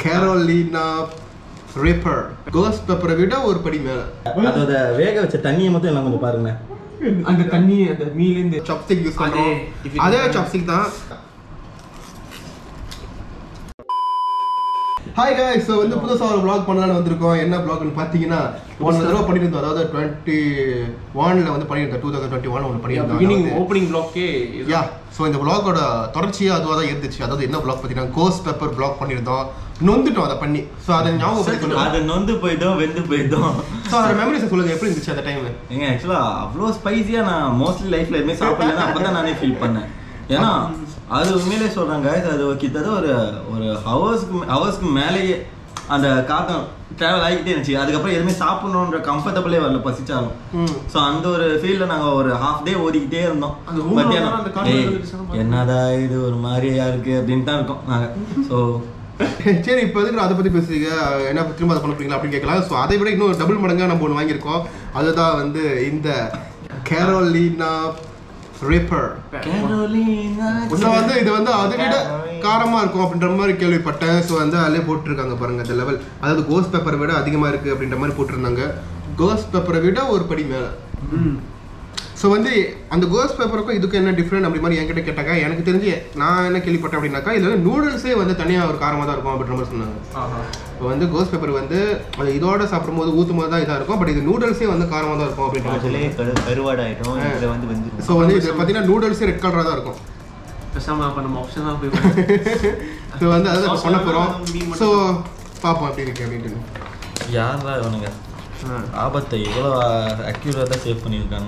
Carolina repair cost பெப்பரை விட ஒரு படி மேல அதோட வேக வச்ச தண்ணியை மட்டும் எல்லாம் கொஞ்சம் பாருங்க அந்த தண்ணி அந்த மீலேருந்து சாப்ஸ்டிக் யூஸ் பண்றோம் அதே, if it- அதே சாப்ஸ்டிக் தான் ஹாய் guys ஸோ வந்து புதுசாக ஒரு vlog பண்ணலாம்னு வந்திருக்கோம் என்ன vlogனு பார்த்தீங்கன்னா ஒன் தடவை பண்ணியிருந்தோம் அதாவது டுவெண்ட்டி ஒன்ல வந்து பண்ணியிருந்தோம் டூ தௌசண்ட் டுவெண்ட்டி ஒன் ஒன்று பிகினிங் பண்ணியிருந்தோம் ஓப்பனிங் பிளாக்கே யா ஸோ இந்த vlog-ஓட தொடர்ச்சியாக அதுவாக தான் இருந்துச்சு அதாவது என்ன vlog பார்த்தீங்கன்னா கோஸ் பெப்பர் vlog பண்ணியிருந்தோம் நொந்துட்டோம் அதை பண்ணி ஸோ அதை ஞாபகப்படுத்தி சொல்லுங்க அது நொந்து போயிட்டோம் வெந்து போயிட்டோம் ஸோ அதோட மெமரிஸை சொல்லுங்க எப்படி இருந்துச்சு அந்த டைம்ல ஏங்க ஆக்சுவலா அவ்வளோ ஸ்பைசியா நான் மோஸ்ட்லி லைஃப்ல எதுவுமே சாப்பிடலன்னா அப்பதான் நானே ஃபீல் பண்ணேன் ஏன்னா அது உண்மையிலே சொல்றேன் guys அது கிட்டத்தட்ட ஒரு ஒரு ஹவர்ஸ்க்கு ஹவர்ஸ்க்கு மேலேயே அந்த காத்தம் டிராவல் ஆகிக்கிட்டே இருந்துச்சு அதுக்கப்புறம் எதுவுமே சாப்பிடணுன்ற கம்ஃபர்டபுளே வரல பசிச்சாலும் ம் ஸோ அந்த ஒரு ஃபீல்டில் நாங்கள் ஒரு ஹாஃப் டே ஓடிக்கிட்டே இருந்தோம் அந்த ஊர்ல மத்தியானம், அந்த காட்டுல "ஏய், இருந்துட்டு சாப்பிட என்னடா இது ஒரு மாதிரியா இருக்கு அப்படின்னு தான் இருக்கோம் நாங்கள் ஸோ சரி இப்போ எதுக்கு அதை பற்றி பேசுறீங்க என்ன திரும்ப அதை பண்ண போறீங்களா அப்படின்னு கேட்கலாம் ஸோ அதை விட இன்னும் டபுள் மடங்காக நம்ம ஒன்று வாங்கியிருக்கோம் அதுதான் வந்து இந்த கேரோலினா ரிப்பர் ஸோ வந்து இது வந்து அதை விட காரமாக இருக்கும் அப்படின்ற மாதிரி கேள்விப்பட்டேன் ஸோ வந்து அதிலே போட்டிருக்காங்க பாருங்க இந்த லெவல் அதாவது கோஸ் பேப்பரை விட அதிகமாக இருக்குது அப்படின்ற மாதிரி போட்டிருந்தாங்க கோஸ் பேப்பரை விட ஒரு படி மேலே ஸோ வந்து அந்த கோஸ் பேப்பருக்கும் இதுக்கும் என்ன டிஃப்ரெண்ட் அப்படி மாதிரி என்கிட்ட கேட்டாக்கா எனக்கு தெரிஞ்சு நான் என்ன கேள்விப்பட்டேன் அப்படின்னாக்கா இதில் நூடுல்ஸே வந்து தனியாக ஒரு காரமாக தான் இருக்கும் அப்படின்ற மாதிரி சொன்னாங்க இப்போ வந்து கோஸ் பேப்பர் வந்து அது இதோட சாப்பிடும்போது ஊற்றும் போது தான் இதாக இருக்கும் பட் இது நூடுல்ஸே வந்து காரமாக தான் இருக்கும் அப்படின்ற மாதிரி அதுலயே சொன்னாங்க கரு கருவாடாயிடும் இதுல வந்து வெந்துடும் ஸோ வந்து இது பார்த்தீங்கன்னா நூடுல்ஸே ரெட் கலராக தான் இருக்கும் பேசாம அப்ப நம்ம ஆப்ஷன் தான் போய் ஸோ வந்து அதை தான் பண்ண போகிறோம் மீன் மட்டும் ஸோ பார்ப்போம் எப்படி இருக்கு அப்படின்ட்டு யாரா இவனுங்க ஆபத்தை இவ்வளோ அக்யூரேட்டாக சேவ் பண்ணியிருக்காங்க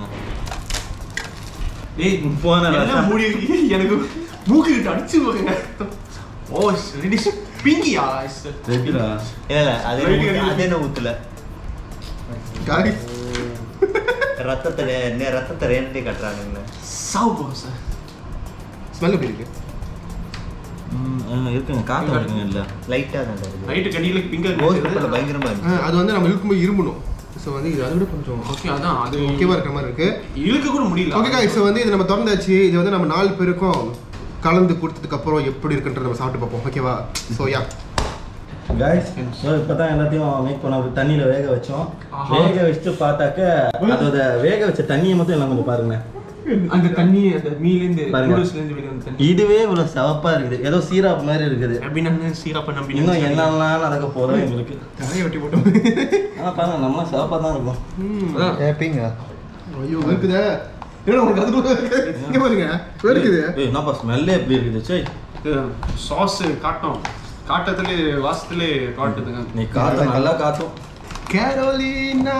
டேய் போன என்ன ரசம். மூடி இருக்கு? எனக்கு மூக்கு கிட்ட அடிச்சு போகுங்க ஓ ரெடி பிங்கியா ரெகுலா இல்ல இல்ல அது Right, ஊத்து- right. அது என்ன ஊத்துல Guys, ரத்தத்தை நே- ரத்தத்தை ரேண்டே கட்டுறானுங்களே சாவு போகும் சார் ஸ்மெல் எப்படி இருக்கு இருக்குங்க காற்று இருக்குங்க இல்லை லைட்டா தான் இருக்குது நைட்டு கடியில பிங்கா ரோஸ் பேப்பர்ல பயங்கரமா ஆ, இருந்துச்சு அது வந்து நம்ம இழுக்கும்போது இரும்பணும் ஸோ வந்து இது அதை விட கொஞ்சம் ஓகே அதான் அது முக்கியமாக இருக்கிற மாதிரி இருக்கு இழுக்க கூட முடியல ஓகே guys ஸோ வந்து இது நம்ம திறந்தாச்சு இது வந்து நம்ம நாலு பேருக்கும் கலந்து கொடுத்ததுக்கு அப்புறம் எப்படி இருக்குன்றத நம்ம சாப்பிட்டு பார்ப்போம் ஓகேவா ஸோ யா காய்ஸ் இப்போ தான் எல்லாத்தையும் மேக் பண்ண தண்ணியில் வேக வச்சோம் ஆஹா. வேக வச்சுட்டு பார்த்தாக்க அதோட வேக வச்ச தண்ணியை மட்டும் எல்லாம் கொஞ்சம் பாருங்க அந்த தண்ணி அந்த மீலேருந்து பாருங்க. நூடுல்ஸ்ல இருந்து வெளிய வந்த தண்ணி இதுவே இவ்வளோ சிவப்பா இருக்குது ஏதோ சீராப் மாதிரி இருக்குது அப்படின்னு சீராப்ப நம்பி இன்னும் என்னெல்லாம் நடக்க போதும் எங்களுக்கு தலையை வெட்டி போட்டோம் ஆனால் பாருங்க நம்ம சிவப்பாக தான் இருக்கும் ம். அதான். ஹேப்பிங்க ஐயோ இருக்குதே என்ன உங்களுக்கு அது கூட இருக்கு? இங்க பாருங்க இருக்குது ஏய் என்னப்பா ஸ்மெல்லே எப்படி இருக்குது சே சாஸ் காட்டும் காட்டத்துல வாசத்துல காட்டுதுங்க நீ காற்று நல்லா காட்டும் கேரோலினா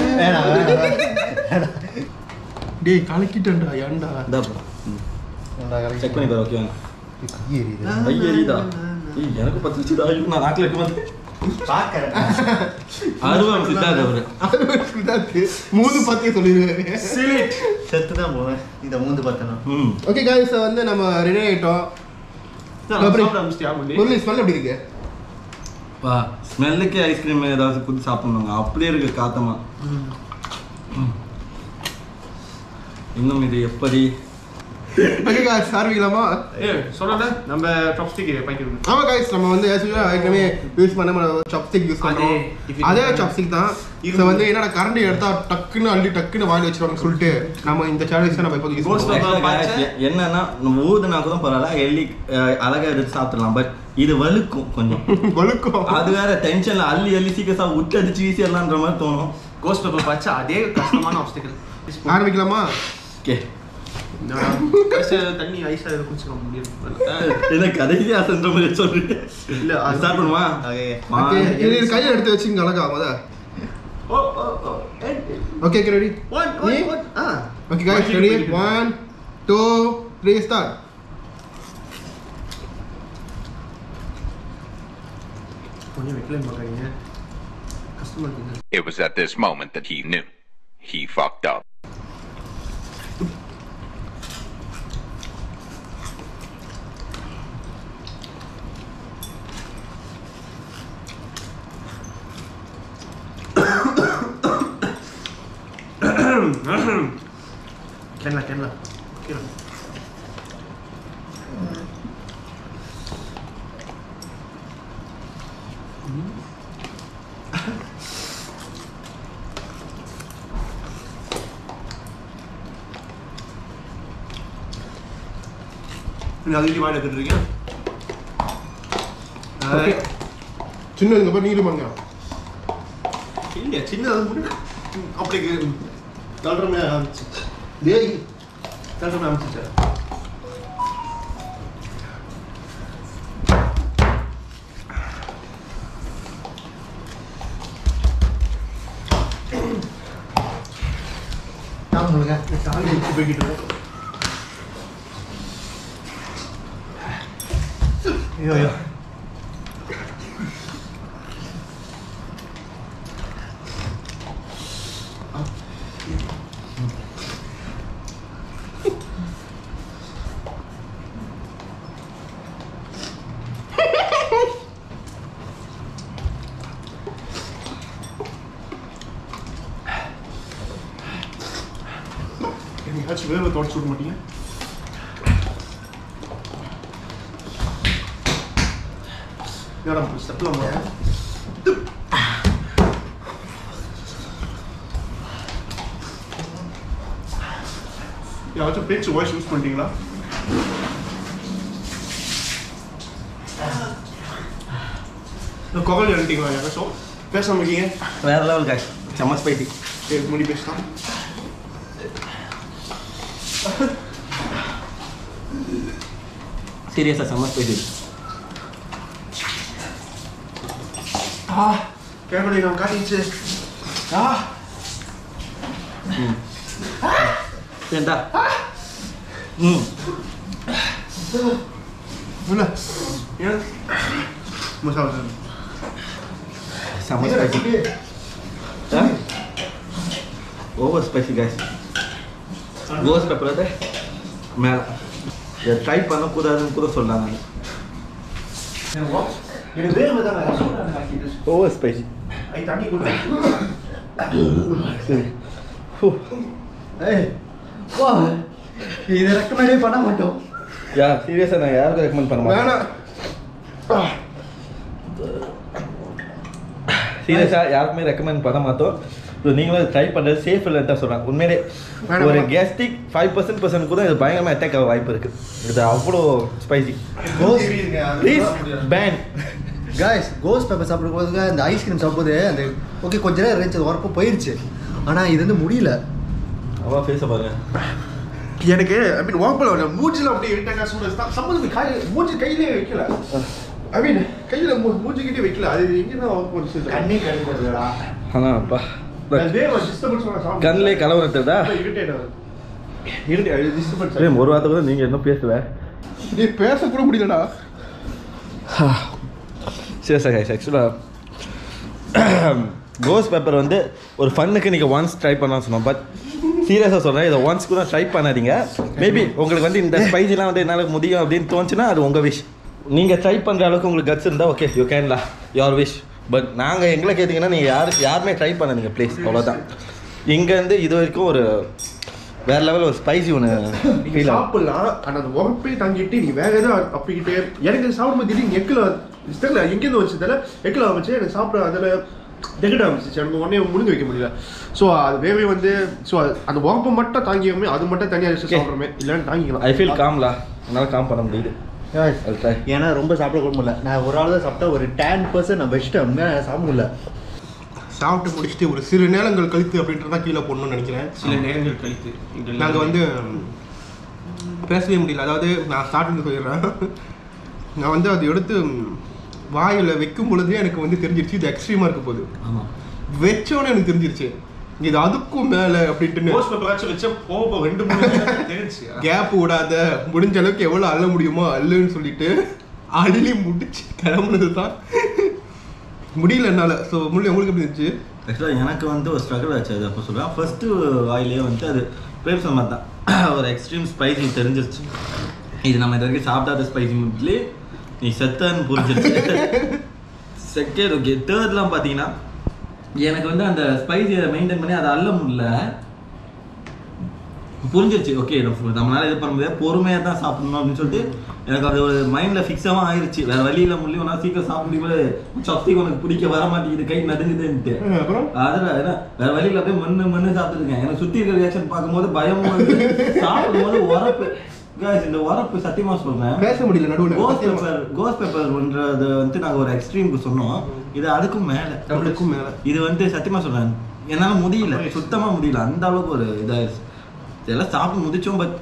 டேய் கலக்கிட்டேன்டா ஏன்டா இதாப்பா செக் பண்ணி பாரு ஓகே ஐயரிதா ஏய் எனக்கு பத்துச்சுடா ஐயோ நான் நாக்கில் இருக்க மாட்டேன் பாக்குறேன் அருவம் சித்தார்த்த அவரு அது இதாக்கு. மூணு பத்தியே சொல்லிடுவாரு செத்து தான் போவேன் இந்த மூந்து பார்த்தனும் ம் ஓகே guys வந்து நம்ம ரெடி ஆயிட்டோம் எப்படி? சாப்பிட ஆரம்பிச்சிட்டியா முந்தி? முரளி ஸ்மெல் எப்படி இருக்கு பா ஸ்மெல்லுக்கே ஐஸ்கிரீம் ஏதாவது குத்தி சாப்பிடணுங்க அப்படியே இருக்கு காத்தமா ம். இன்னும் இது எப்படி ஓகே guys ஆரம்பிக்கலாமா ஏய், சொன்னேன்ல, நம்ம chopstick பாய்க்கிறது. ஆமா guys நம்ம வந்து as usual ஏற்கனவே யூஸ் பண்ண சாப்ஸ்டிக் யூஸ் பண்றோம் அதே, if it- அதே சாப்ஸ்டிக் தான் ஸோ வந்து என்னடா கரண்டி எடுத்தா டக்குன்னு அள்ளி டக்குன்னு வாங்கி வச்சிருவாங்க சொல்லிட்டு நம்ம இந்த சேனல்ஸ் நம்ம இப்போ யூஸ் Ghost பண்ணுவோம் pepper. Actually, பாய்ச்ச- guys, என்னன்னா நம்ம ஊதுனா கூட பரவாயில்ல எள்ளி அஹ், அழகா எடுத்து சாப்பிடலாம் பட் இது வலுக்கும் கொஞ்சம் வழுக்கும் அது வேற டென்ஷன்ல அள்ளி அள்ளி சீக்கிரம் சாப்பிட்டு விட்டு அடிச்சு வீசிடலான்ற மாதிரி தோணும் Ghost pepper பாய்ச்ச அதே கஷ்டமான obstacle. ஆரம்பிக்கலாமா ஓகே என்னடா, கடைசியா தண்ணி ஐஸா இருக்கு குடிச்சுக்க முடியாது. என்ன கடைசி ஆசைன்ற மாதிரி சொல்றீங்க இல்ல, அது- ஸ்டார்ட் பண்ணுமா ஓகே ஓகே இது இது கையில எடுத்து வச்சுங்க அழகா முத ஓ, ஓ, ஓ. ஏய், okay okay ready one, one, நீ? one. ஆ. Okay guys One, ready two, one two three start கொஞ்சம் வைக்கல பார்க்குறீங்க கஷ்டமா இருக்குங்க It was at this moment that he knew. He fucked up. Kerala Kerala Kerala நீ அதுக்கு வாயில கட்டுறீங்க Okay. சின்ன இந்த மாதிரி நீடு பண்ணுங்க இல்லையா சின்னது முன்னாடி அப்படி தள்ளுறமே ஆரம்பிச்சு டேய் தள்ளுற அமைச்சிட்டேன் நான் உங்களுக்கு சாமி வச்சு போய்கிட்டு இருக்கேன் ஐயோ ஐயோ என்னைக்காச்சும் வேர்வை தொடச்சு விட மாட்டீங்க என்னடா ஸ்டெப்ல யாராச்சும் பேச்சு வாய்ஸ் யூஸ் பண்ணிட்டீங்களா குரல் எழுதிட்டீங்களா யாராச்சும் பேசாம இருக்கீங்க வேற லெவல் காய் செம்ம ஸ்பைசி சரி முடி பேசலாம் சீரியஸாக செம்ம ஸ்பைசி ஆ கேட்கணும் நான் காட்டிச்சு ஆ ஏண்டா ம் இல்ல ஏன் மசாலா சார் செம்ம ஸ்பைசி ஓவர் ஸ்பைசி கைஸ் கோஸ் பெப்பர் வந்து மேலே இதை ட்ரை பண்ணக்கூடாதுன்னு கூட சொல்லலாம் நான் எனக்கு வேர்வை தானே ஓவர் ஸ்பைசி ஐ தண்ணி கொடுங்க சரி ஏய் வா இதை ரெக்கமெண்டே பண்ண மாட்டோம் யா சீரியஸாக நான் யாருக்கும் ரெக்கமெண்ட் பண்ண மாட்டேன் வேணாம் சீரியஸாக யாருக்குமே ரெக்கமெண்ட் பண்ண மாட்டோம் ஸோ நீங்களும் ட்ரை பண்ணுறது சேஃப் இல்லைன்னு தான் சொல்கிறாங்க உண்மையிலே வேணாம், ஒரு வேணாம். கேஸ்டிக் ஃபைவ் பர்சன்ட் பர்சன்ட் கூட இது பயங்கரமாக அட்டாக் ஆக வாய்ப்பு இருக்குது இது அவ்வளோ ஸ்பைசி ப்ளீஸ் பேன் காய்ஸ் கோஸ் பேப்பர் சாப்பிடும்போது அந்த ஐஸ்கிரீம் சாப்பிடும்போது அந்த ஓகே கொஞ்ச நேரம் இருந்துச்சு அது உரப்பு போயிருச்சு ஆனால் இது வந்து முடியல அவ்வளோ ஃபேஸை பாருங்க எனக்கு ஐ மீன் வாங்கல மூஞ்சில அப்படியே இட்டாங்க சூடு சம்பந்தம் காய் மூஞ்சி கையிலே வைக்கல ஐ மீன் கையில மூ- மூஞ்சி கிட்டே வைக்கல அது எங்க தான் வாங்க போச்சு கண்ணே கழுவுறதுடா ஆனால் அப்பா டிஸ்டர்பன்ஸ் கண்ணிலே கலவரத்துதா இரிட்டேட் இரிட்டேட் டிஸ்டர்பன்ஸ் சேம் ஒரு வார்த்தை கூட நீங்கள் இன்னும் பேசல நீ பேச கூட முடியலடா சரி சார் கைஸ் ஆக்சுவலாக கோஸ் பேப்பர் வந்து ஒரு ஃபன்னுக்கு நீங்கள் ஒன்ஸ் ட்ரை பண்ணலாம் சொன்னோம் பட் சீரியஸாக சொல்கிறேன் இதை ஒன்ஸ் கூட ட்ரை பண்ணாதீங்க மேபி உங்களுக்கு வந்து இந்த ஸ்பைசிலாம் வந்து என்னால் முடியும் அப்படின்னு தோணுச்சுன்னா அது உங்கள் விஷ் நீங்கள் ட்ரை பண்ணுற அளவுக்கு உங்களுக்கு கட்ஸ் இருந்தால் ஓகே யூ கேன்லா யோர் விஷ் பட் நாங்கள் எங்களை கேட்டிங்கன்னா நீங்கள் யார் யாருமே ட்ரை பண்ணாதீங்க ப்ளீஸ் அவ்வளோதான் இங்கேருந்து இது வரைக்கும் ஒரு வேறு லெவல் ஒரு ஸ்பைசி ஒன்று நீங்க ஃபீல் ஆகும் சாப்பிடலாம் ஆனா அந்த உரப்பே தாங்கிட்டு நீ வேக ஏதாவது அப்பிக்கிட்டே எனக்கு இது சாப்பிடும்போது திடீர்னு எக்கில் தெரியல எங்கேருந்து வந்துச்சு தெரியல எக்கில் வந்துச்சு எனக்கு சாப்பிட அதில் டெகட் ஆரம்பிச்சிச்சு எனக்கு உடனே முழுங்க வைக்க முடியல ஸோ அது வேவே வந்து ஸோ அந்த உரப்பை மட்டும் தாங்கிக்கோமே அது மட்டும் தனியாக வச்சு சாப்பிட்றோமே இல்லைன்னு தாங்கிக்கலாம் ஐ ஃபீல் காம்லா என்னால் காம் பண்ண முடியுது அது ட்ரை ஏன்னா ரொம்ப சாப்பிட கூட முடியல நான் ஒரு ஆள் தான் சாப்பிட்டா ஒரு டென் பர்சன்ட் நான் வச்சுட்டேன் உண்மையாக நான் சாப்பிட முடியல சாப்பிட்டு முடிச்சுட்டு ஒரு சிறு நேரங்கள் கழித்து அப்படின்றதான் கீழே போடணும்னு நினைக்கிறேன் சில நேரங்கள் கழித்து நாங்கள் வந்து பேசவே முடியல அதாவது நான் ஸ்டார்டிங் சொல்லிடுறேன் நான் வந்து அதை எடுத்து வாயில் வைக்கும் பொழுதே எனக்கு வந்து தெரிஞ்சிருச்சு இது எக்ஸ்ட்ரீமாக இருக்க போகுது ஆமாம் வச்சோன்னே எனக்கு தெரிஞ்சிருச்சு இது அதுக்கும் மேலே அப்படின்ட்டுன்னு போஸ்ட் பேப்பர் வச்சா போக போக ரெண்டு மூணு நேரம் தெரிஞ்சு கேப் விடாத முடிஞ்ச அளவுக்கு எவ்வளோ அள்ள முடியுமோ அள்ளுன்னு சொல்லிட்டு அள்ளி முடிச்சு கிளம்புனது தான் முடியல என்னால் ஸோ முள்ளி உங்களுக்கு எப்படி இருந்துச்சு ஆக்சுவலாக எனக்கு வந்து ஒரு ஸ்ட்ரகிள் ஆச்சு அது அப்போ சொல்கிறேன் ஃபஸ்ட்டு வாயிலே வந்து அது பிரேம் சொன்ன மாதிரி தான் ஒரு எக்ஸ்ட்ரீம் ஸ்பைசி தெரிஞ்சிருச்சு இது நம்ம இது வரைக்கும் சாப்பிடாத ஸ்பைசி முட்லி நீ செத்தன்னு புரிஞ்சிருச்சு செகண்ட் ஓகே தேர்ட்லாம் பார்த்தீங்கன்னா எனக்கு வந்து அந்த ஸ்பைசியை மெயின்டைன் பண்ணி அதை அள்ள முடியல புரிஞ்சிருச்சு ஓகே நம்மளால இது பண்ண முடியாது பொறுமையாக தான் சாப்பிடணும் அப்படின்னு சொல்லிட்டு எனக்கு அது ஒரு மைண்ட்ல ஃபிக்ஸாவும் ஆயிருச்சு வேற வழியில முடியும் நான் சீக்கிரம் சாப்பிட முடியும்போது சப்ஸ்டிக் உனக்கு பிடிக்க வர மாட்டேங்குது கை நடுங்குதுன்ட்டு அப்புறம் அதுல என்ன வேற வழியில அப்படியே மண்ணு மண்ணு சாப்பிட்டுருக்கேன் எனக்கு சுத்தி இருக்கிற ரியாக்ஷன் பார்க்கும்போது பயமும் வந்து சாப்பிடும்போது உரப்பு guys, இந்த உரப்பு சத்தியமா சொல்றேன் பேச முடியல நடுவுல கோஸ் பேப்பர் கோஸ் பேப்பர்ன்றது வந்து நாங்க ஒரு எக்ஸ்ட்ரீமுக்கு சொன்னோம் இது அதுக்கும் மேல டபுளுக்கும் மேல இது வந்து சத்தியமா சொல்றேன் என்னால முடியல சுத்தமா முடியல அந்த அளவுக்கு ஒரு இதாயிருச்சு இதெல்லாம் சாப்பிட்டு முடிச்சோம் பட்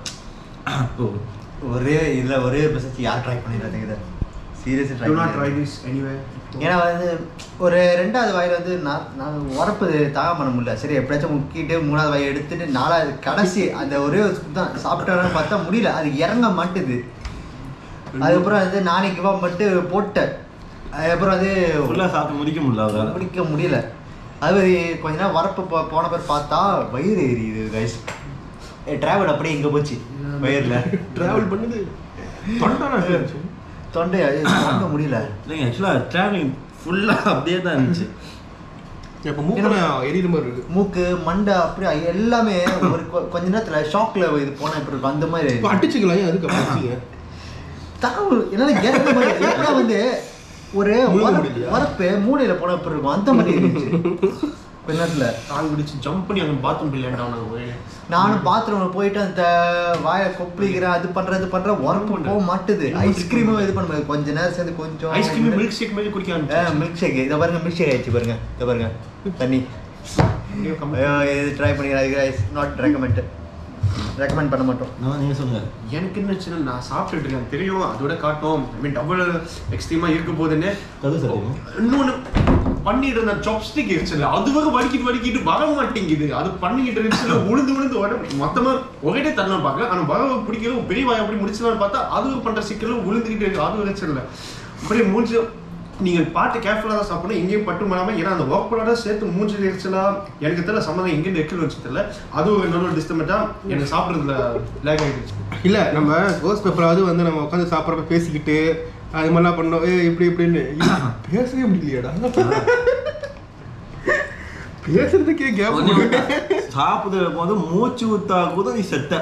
ஒரே இதுல ஒரே பிரசச்சி யார் ட்ரை பண்ணிடுறாங்க இதை சீரியஸாக try Do not try this anywhere. ஏன்னா வந்து ஒரு ரெண்டாவது வாயில் வந்து நான் நான் உரப்பு தாங்க பண்ண முடியல சரி எப்படியாச்சும் முக்கிட்டு மூணாவது வாயை எடுத்துட்டு நாலாவது கடைசி அந்த ஒரே ஒரு scoop தான் சாப்பிட்டோன்னு பார்த்தா முடியல அது இறங்க மாட்டுது அதுக்கப்புறம் வந்து நானே கிவ் அப் பண்ணிட்டு போட்டேன் அதுக்கப்புறம் வந்து ஃபுல்லா சாப்பிட்டு முடிக்க முடியல அவரால் பிடிக்க முடியல அது கொஞ்ச நேரம் வரப்பு போ- போன பேர் பார்த்தா வயிறு எரியுது கைஸ் டிராவல் அப்படியே இங்கே போச்சு வயிறில் டிராவல் பண்ணுது தொண்டானா தொண்டை அது தாங்க முடியல இல்லைங்க ஆக்சுவலாக ட்ராவலிங் ஃபுல்லாக அப்படியே தான் இருந்துச்சு இப்ப மூக்கல எரியுது மாதிரி இருக்கு மூக்கு மண்டை அப்படியே எல்லாமே ஒரு கொ- கொஞ்ச நேரத்துல ஷாக்ல இது போனா இப்படி இருக்கும் அந்த மாதிரி இப்ப அடிச்சுக்கலாம் ஏன் அதுக்கு அடிச்சுங்க தாவு என்னால இறங்க முடியல எப்படா வந்து ஒரு முழுங்க உர- முடியலையா? உரப்பு மூளையில போன இப்படி இருக்கும் அந்த மாதிரி இருந்துச்சு கொஞ்ச நேரத்துல கால் பிடிச்சு ஜம்ப் பண்ணி அங்க பாத்ரூம் லேண்ட் ஆனாங்க நானும் பாத்ரூம்ல போயிட்டு அந்த வாயை கொப்பளிக்கிறேன் அது பண்றேன் இது பண்றேன் உரப்பு போக மாட்டுது ஐஸ்கிரீமும் இது பண்ண முடியாது கொஞ்ச நேரம் சேர்ந்து கொஞ்சம் ஐஸ்கிரீம் மில்க் ஷேக் மாதிரி குடிக்க ஆரம்பிச்சு மில்க் ஷேக் இதை பாருங்க மில்க் ஷேக் ஆயிடுச்சு பாருங்க இதை பாருங்க தண்ணி ஐயோ, இது ட்ரை பண்ணிக்கிறேன் நாட் ரெக்கமெண்ட் ரெக்கமெண்ட் பண்ண மாட்டோம் நான் நீங்கள் சொல்லுங்கள் எனக்கு என்ன ஆச்சுன்னா நான் சாப்பிட்டுட்டு இருக்கேன் தெரியும் அதோட காட்டும் ஐ மீன் டபுள் எக்ஸ்ட்ரீமா இருக்க போதுன்னு கது சொல்லுங்க இன்னொன்னு பண்ணிட்டு இருந்த சாப்ஸ்டிக் இருந்துச்சுல அது வரை வடிக்கிட்டு வடிக்கிட்டு வர மாட்டேங்குது அது பண்ணிக்கிட்டு இருந்துச்சுல உழுந்து உழுந்து வர மொத்தமா ஒரே தரலாம் பார்க்க ஆனா வர பிடிக்கல பெரிய வாய் அப்படி முடிச்சலாம்னு பார்த்தா அது பண்ற சிக்கலும் விழுந்துக்கிட்டு இருக்கு அது வச்சிடல அப்படியே மூஞ்சி நீங்க பார்த்து கேர்ஃபுல்லாக தான் சாப்பிடணும் எங்கேயும் பட்டு மாறாம ஏன்னா அந்த ஒர்க்கோட சேர்த்து மூஞ்சி எரிச்சலா எனக்கு தெரியல சம்மந்தம் எங்கேருந்து எக்கில் வச்சு தெரியல அது ஒரு நல்ல டிஸ்டர்பா எனக்கு சாப்பிட்றதுல லேக் ஆகிடுச்சு இல்ல நம்ம கோஸ் பேப்பராவது வந்து நம்ம உட்காந்து சாப்பிட்றப்ப பேசிக்கிட்டு அது மாதிரிலாம் பண்ணோம் ஏ இப்படி இப்படின்னு இல்ல, பேசவே முடியலையாடா பேசுறதுக்கே ஒண்ணே கேப் ஒண்ணு. சாப்பிடுற போது மூச்சு ஊத்தா கூட நீ செத்த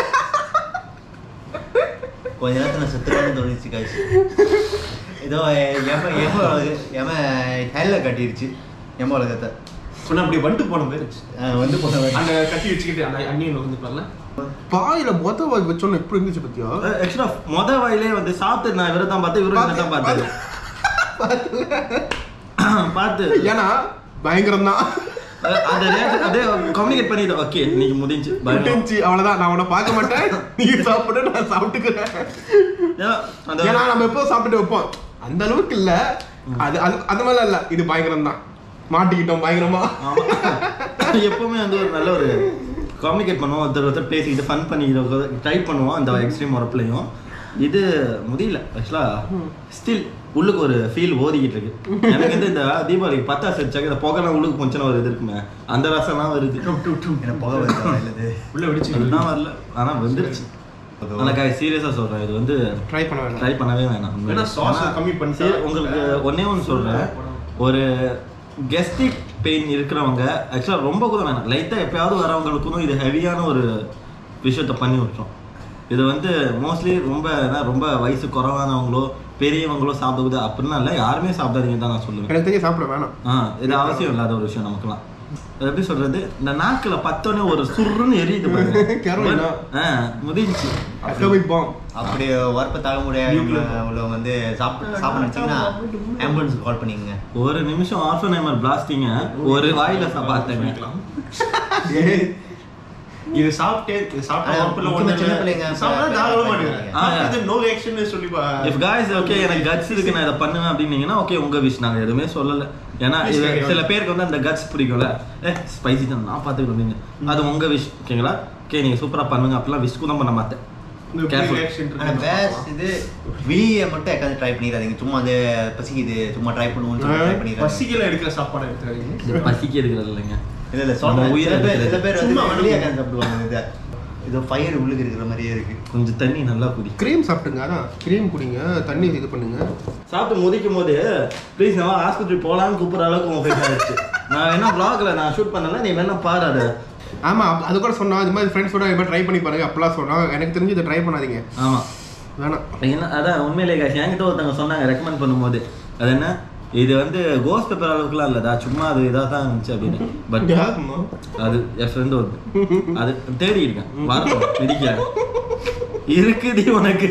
கொஞ்ச நேரத்துல செத்துருவான்னு தோணுச்சு காய்ச்சி ஏதோ எம எம எம ஹெல்ல கட்டிருச்சு எம உலகத்தை சொன்னா அப்படி வந்துட்டு போன மாதிரி இருந்துச்சு அஹ் வந்து போன அந்த கட்டி வச்சுக்கிட்டு அந்த அண்ணியன் வந்துருப்பார்ல பாயில மொத்த வாய் வச்சோன்னு எப்படி இருந்துச்சு பத்தியா ஆக்சுவலா மொத வாயிலே வந்து சாப்பிட்டு நான் இவரை தான் பார்த்தேன் இவரை தான் பார்த்தேன் பார்த்து ஏன்னா பயங்கரம் தான் அஹ் அந்த reaction அப்படியே கம்யூனிகேட் பண்ணிட்டு ஓகே இன்னைக்கு முடிஞ்சு பயம் முடிஞ்சு அவ்வளவுதான் நான் உன்னை பார்க்க மாட்டேன் நீ சாப்பிடு நான் சாப்பிட்டுக்கிறேன் ஏன்னா, அந்த ஏன்னா நம்ம எப்போ சாப்பிட்டு வைப்போம் அந்த அளவுக்கு இல்ல அது அது அந்த மாதிரிலாம் இல்ல இது பயங்கரம் தான் மாட்டிக்கிட்டோம் பயங்கரமா ஆமா. எப்பவுமே வந்து ஒரு நல்ல ஒரு கம்யூனிகேட் பண்ணுவோம் ஒருத்தர் ஒருத்தர் பேசிக்கிட்டு ஃபன் பண்ணிக்கிட்டு ட்ரை பண்ணுவோம் அந்த எக்ஸ்ட்ரீம் வரப்புலையும் இது முடியல ஆக்சுவலா ஸ்டில் உள்ளுக்கு ஒரு ஃபீல் ஓதிக்கிட்டு இருக்கு எனக்கு வந்து இந்த தீபாவளிக்கு பத்தாசு வச்சாக்க இந்த புகைலாம் உள்ளுக்கு கொஞ்சம் ஒரு இது இருக்குமே அந்த ரசம்லாம் வருது என்ன புகை வருது இல்லது உள்ள வெடிச்சு அதுதான் வரல ஆனா வந்துருச்சு எனக்கு சீரியஸா சொல்றேன் இது வந்து ட்ரை பண்ண வேண்டாம் ட்ரை பண்ணவே வேணாம் வேணா sauce ஏன்னா, கம்மி பண்ணிட்டா- சரி, உங்களுக்கு ஒண்ணே ஒன்று சொல்றேன் ஒரு கெஸ்டிக் பெயின் இருக்கிறவங்க ஆக்சுவலாக ரொம்ப கூட வேணாம் லைட்டாக எப்பயாவது வரவங்களுக்கும் இது ஹெவியான ஒரு விஷயத்த பண்ணி விட்டுரும் இது வந்து மோஸ்ட்லி ரொம்ப என்ன, ரொம்ப வயசு குறைவானவங்களோ பெரியவங்களோ சாப்பிடக்கூடாது அப்படின்னா இல்லை யாருமே சாப்பிடாதீங்கன்னு தான் நான் சொல்லுவேன் எனக்கு தெரிஞ்சு சாப்பிட வேணாம் ஆ இது அவசியம் இல்லாத ஒரு விஷயம் நமக்குலாம் அது எப்படி சொல்றது இந்த நாக்குல பத்தோடனே ஒரு சுருன்னு எரியுது பாருங்க. கரோலினா. ஆ முடிஞ்சுச்சு அட்டோமிக் பாம் அப்படி வரப்ப தாங்க முடியாது உள்ளவங்க வந்து சாப்பிட சாப்பிட நினைச்சீங்கன்னா ஆம்புலன்ஸ் கால் பண்ணிக்கங்க ஒரு நிமிஷம் ஆர்ஃபனைமர் பிளாஸ்டிங்க ஒரு வாயில சா- பார்த்தேங்க இது சாப்பிட்டே இது சாப்பிட்டா ஆனா, உடம்புல முக்கியமா ஒண்ணும் சின்ன இல்ல. பிள்ளைங்க சாப்பிட்டா தாராளமா மாட்டேங்குது. ஆ, yeah. இது no reaction னு சொல்லி பா- இஃப் காய்ஸ் ஓகே எனக்கு கட்ஸ் இருக்கு நான் இதை பண்ணுவேன் அப்படின்னீங்கன்னா ஓகே உங்க விஷ் நாங்க எதுவுமே சொல்லல ஏன்னா இது Please, சில பேருக்கு வந்து அந்த கட்ஸ் பிடிக்கும்ல ஏ ஸ்பைசி தான் நான் பார்த்துக்கிறேன் அப்படின்னு அது உங்க விஷ் ஓகேங்களா ஓகே நீங்க சூப்பரா பண்ணுங்க அப்படிலாம் விஷ் கூட பண்ண மாட்டேன் இந்த Careful. reaction இருக்கு. ஆனா பேஸ்ட் இது வெளியே மட்டும் உட்காந்து ட்ரை பண்ணிடாதீங்க சும்மா அது பசிக்குது சும்மா ட்ரை பண்ணுவோம்னு சொல்லி ட்ரை பண்ணிடாதீங்க பசிக்கல எடுக்கிற சாப்பாடு எடுத்துக்காதீங்க இது பசிக்கு இருக்கிறது இல்லைங்க இல்ல இல்ல நம்ம சொல்றேன் உயிரை சில பேர் சில எடுக்கிறது. பேர் வந்து சும்மா வெளியே உட்காந்து சாப்பிடுவாங்க இது இது ஃபயர் உள்ளுக்கு இருக்கிற மாதிரியே இருக்கு கொஞ்சம் தண்ணி நல்லா குடி க்ரீம் சாப்பிட்டுங்க அதான் க்ரீம் குடிங்க தண்ணி இது பண்ணுங்க சாப்பிட்டு முதிக்கும் போது ப்ளீஸ் நம்ம ஆஸ்பத்திரி போலான்னு கூப்பிடுற அளவுக்கு உன் ஃபேஸ் ஆயிடுச்சு நான் என்ன vlogல நான் ஷூட் பண்ணல நீ வேணா பாரு அதை ஆமா அப்ப- அது கூட சொன்னா இது மாதிரி ஃப்ரெண்ட்ஸோட இது மாதிரி ட்ரை பண்ணி பாருங்க அப்பலாம் சொன்னா எனக்கு தெரிஞ்சு இதை ட்ரை பண்ணாதீங்க ஆமா வேணாம் என்ன அதான் உண்மையிலே guys, என்கிட்ட ஒருத்தவங்க சொன்னாங்க ரெக்கமெண்ட் பண்ணும்போது அது என்ன இது வந்து கோஸ்ட் பேப்பர் அளவுக்குலாம் இல்லடா சும்மா அது இதாக தான் இருந்துச்சு அப்படின்னு பட் யாரும்மா? அது என் ஃப்ரெண்டு ஒரு அது தேடி இருக்கேன் வரட்டும் பிடிக்க இருக்குடி உனக்கு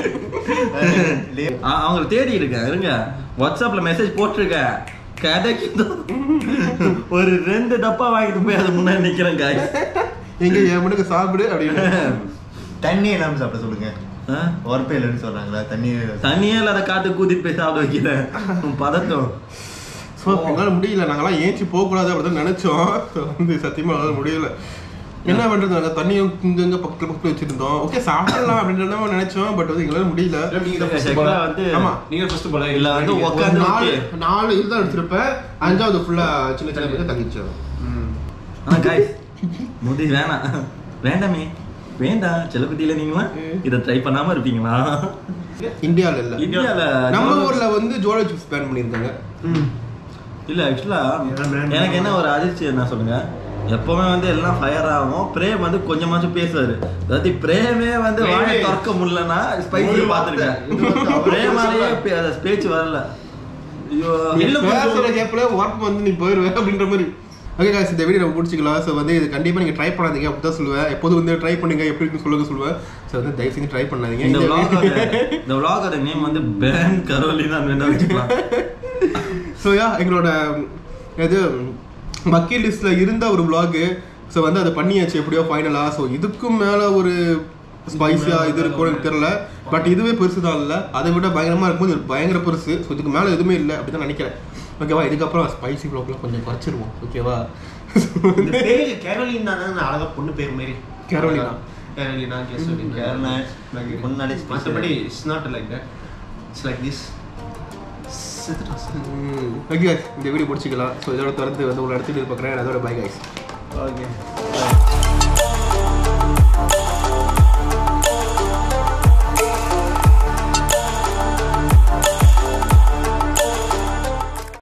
ஆ, அவங்கள தேடி இருக்கேன் இருங்க வாட்ஸ்அப்ல மெசேஜ் போட்டிருக்கேன் கிடைக்குதோ ஒரு ரெண்டு டப்பா வாங்கிட்டு போய் அது முன்னாடி நிக்கிறேன் காய் எங்க என் மனுக்கு சாப்பிடு அப்படின்னு தண்ணி இல்லாம சாப்பிட சொல்லுங்க ஆ? உரப்பே இல்லைன்னு சொல்றாங்களா தண்ணி தண்ணியே இல்லாத காட்டு கூட்டிட்டு போய் சாப்பிட வைக்கிறேன் உன் பதட்டம் ஸோ எங்களால் முடியல நாங்களாம் ஏஞ்சி போகக்கூடாது அப்படின்னு நினைச்சோம் ஸோ வந்து சத்தியமா எங்களால் முடியல என்ன பண்றது நாங்கள் தண்ணியும் இங்கங்க பக்கத்துல பக்கத்துல வச்சிருந்தோம் ஓகே சாப்பிடலாம் அப்படின்னு நினைச்சோம் பட் வந்து எங்களால முடியல நீங்க தான் first Actually ball. வந்து ஆமா. நீங்க ஃபர்ஸ்ட் போல இல்ல வந்து ஒரு உட்காந்து நாலு okay. நாலு இதுதான் எடுத்திருப்பேன் அஞ்சாவது ஃபுல்லா சின்ன சின்ன பேர் தங்கிச்சு ஆனா guys, முடி வேணாம் வேண்டாமே வேண்டாம் செல்லக்குட்டியில நீங்களா இதை ட்ரை பண்ணாம இருப்பீங்களா இந்தியால இல்ல இந்தியால நம்ம ஜோலோ- ஊர்ல வந்து ஜோலோ சிப்ஸ் பேன் பண்ணியிருக்காங்க இல்ல ஆக்சுவலா எனக்கு என்ன ஒரு அதிர்ச்சி என்ன சொல்லுங்க எப்பவுமே வந்து எல்லாம் ஃபயர் ஆகும் பிரேம் வந்து கொஞ்சமாச்சும் பேசுவாரு அதாவது பிரேமே வந்து வாயை பிரேமே. திறக்க முடியலன்னா ஸ்பைசி ஒரு பாத்துருக்கேன் வார்த்தை. இது வந்து அவர் பிரேமாலேயே பே- அது பேச்சு வரல ஐயோ இல்ல பேசுற கேப்ல ஒர்க் வந்து நீ போயிருவே அப்படின்ற மாதிரி ஓகே guys இந்த வீடியோ நம்ம முடிச்சிக்கலாம் ஸோ வந்து இது கண்டிப்பா நீங்க ட்ரை பண்ணாதீங்க அப்படி தான் சொல்லுவேன் எப்போதும் வந்து ட்ரை பண்ணுங்க எப்படி இருக்குன்னு சொல்லுங்க சொல்லுவேன் ஸோ வந்து தயவு செஞ்சு ட்ரை பண்ணாதீங்க இந்த இந்த vlog-ஓட இந்த vlog-ஓட நேம் வந்து பேன் கரோலினா வேணா வச்சுக்கலாம் ஸோ யா எங்களோட இது பக்கெட் லிஸ்ட்ல இருந்த ஒரு vlog ஸோ வந்து அதை பண்ணியாச்சு எப்படியோ ஃபைனலாக ஸோ இதுக்கும் மேலே ஒரு ஸ்பைஸியா இது இருக்கும்னு எனக்கு தெரியல பட் இதுவே பெருசு தான் இல்லை அதை விட பயங்கரமா இருக்கும்போது இது பயங்கர பெருசு ஸோ இதுக்கு மேலே எதுவுமே இல்லை அப்படி தான் நினைக்கிறேன் ஓகேவா இதுக்கப்புறம் ஸ்பைசி ப்ளாக்லாம் கொஞ்சம் குறைச்சிருவோம் ஓகேவா இந்த பேர் கேரோலின் தானே அழகா பொண்ணு பேர் மாதிரி கேரோலினா. கேரோலினா கேசோலினா கேரளா, முன்னாடி special. மற்றபடி it's not like that it's like this okay இந்த வீடியோ முடிச்சிக்கலாம் ஸோ இதோட தொடர்ந்து வந்து உங்களை இடத்துல பார்க்குறேன் அதோட பை கைஸ் ஓகே